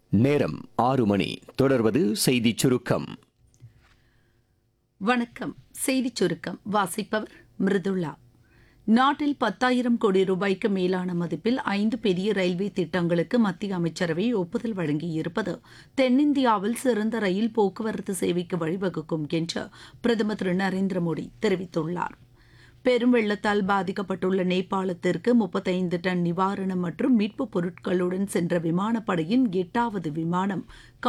நேரம் ஆறு மணி தொடர்வது செய்திச் சுருக்கம் வணக்கம் செய்திச் சுருக்கம் வாசிப்பவர் மிருதுளா நாட்டில் பத்தாயிரம் கோடி ரூபாய்க்கு மேலான மதிப்பில் ஐந்து பெரிய ரயில்வே திட்டங்களுக்கு மத்திய அமைச்சரவை ஒப்புதல் வழங்கியிருப்பது தென்னிந்தியாவில் சிறந்த ரயில் போக்குவரத்து சேவைக்கு வழிவகுக்கும் என்று பிரதமர் திரு நரேந்திர மோடி தெரிவித்துள்ளார் பெரும் வெள்ளத்தால் பாதிக்கப்பட்டுள்ள நேபாளத்திற்கு முப்பத்தைந்து டன் நிவாரணம் மற்றும் மீட்புப் பொருட்களுடன் சென்ற விமானப்படையின் எட்டாவது விமானம்